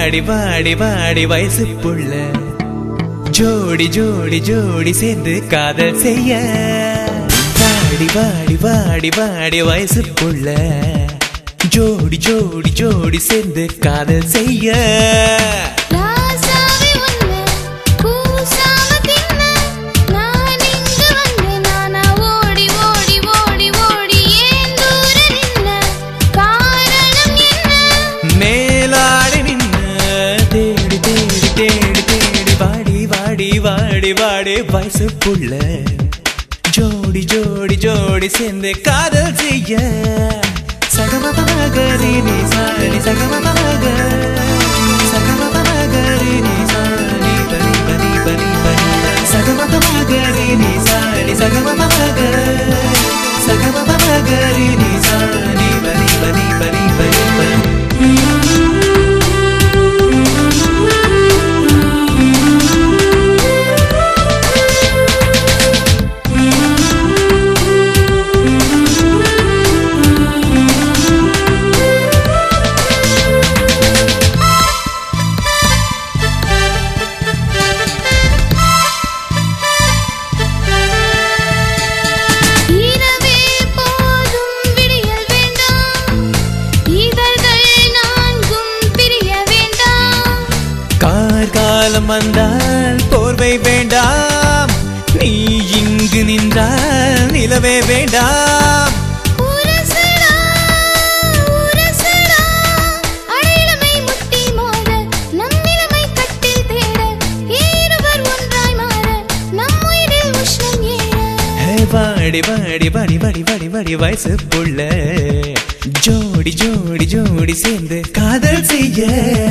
வாடி வாடி வாடி வயசு புள்ள ஜோடி ஜோடி ஜோடி சேர்ந்து காதல் செய்ய வாடி வாடி வாடி வாடி வயசு புள்ள ஜோடி ஜோடி ஜோடி சேர்ந்து காதல் செய்ய ராசாவே உன்னை கூசாம தின்ன நான் இங்கு வந்து நானா ஓடி ஓடி ஓடி ஓடி ஏன் தூர நின்ன காரணம் என்ன மேலாடி நின்ன தேடி தேடி தேடி தேடி வாடி வாடி வாடி வாடி வயசு புள்ள ஜோடி ஜோடி ஜோடி சேர்ந்து காதல் செய்ய சகமகரி நீ சாரி சகமக சகமகரி நீ சாரி பனி பனி பனி பனி சகமகரி நீ சாரி சகமக சகமகரி நீ சாரி பனி பனி பனி பனி பனி இரவே போதும் விடியல் வேண்டாம் இதழ்கள் நான்கும் பிரிய வேண்டாம் கார்காலம் வந்தால் போர்வை வேண்டாம் நீ இங்கு நின்றால் நிலவே வேண்டாம் உரசடா உரசடா அழிலமை முட்டி மோத நம் நிலைமை கட்டில் தேட இருவர் ஒன்றாய் மாற நம் உயிரில் உஷ்ணம் ஏற ஹே, வாடி வாடி வாடி வாடி வாடி வாடி வயசு புள்ள ஜோடி ஜோடி ஜோடி சேர்ந்து காதல் செய்ய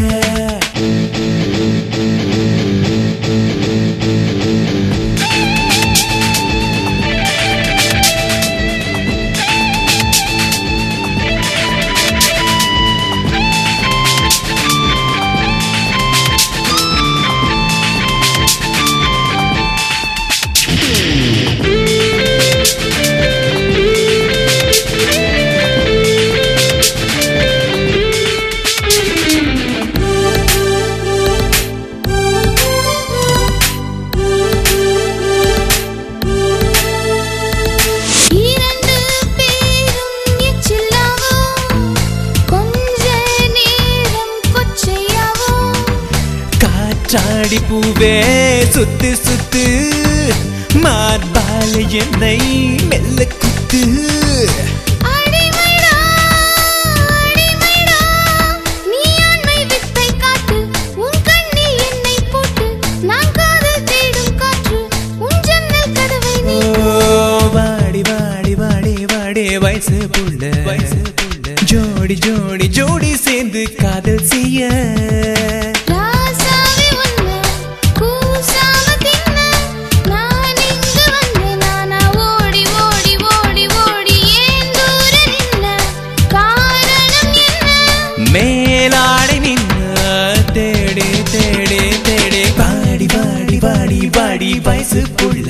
இரண்டு பேரும் எச்சில்லாவும் கொஞ்ச நேரம் கொச்சையாவும் காற்றாடி பூவே சுத்து சுத்து மார்பால என்னை மெல்ல குத்து அடிமைடா அடிமைடா நீ ஆண்மை வித்தை காட்டு உன் கண்ணில் என்னை போட்டு நான் காதல் தேடும் காற்று உன் ஜன்னல் கதவை நீ ஓ, வாடி வாடி வாடி வாடி வயசு புள்ள வயசு புள்ள ஜோடி ஜோடி ஜோடி சேர்ந்து காதல் செய்ய ராசாவே உன்னை கூசாம தின்ன நான் இங்கு வந்து நானா ஓடி ஓடி ஓடி ஓடி ஏன் தூர நின்ன காரணம் என்ன மேலாடை நின்ன தேடி தேடி தேடி பாடி பாடி பாடி பாடி வயசு புள்ள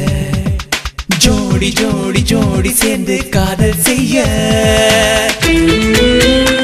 ஜோடி ஜோடி ஜோடி சேர்ந்து காதல் செய்ய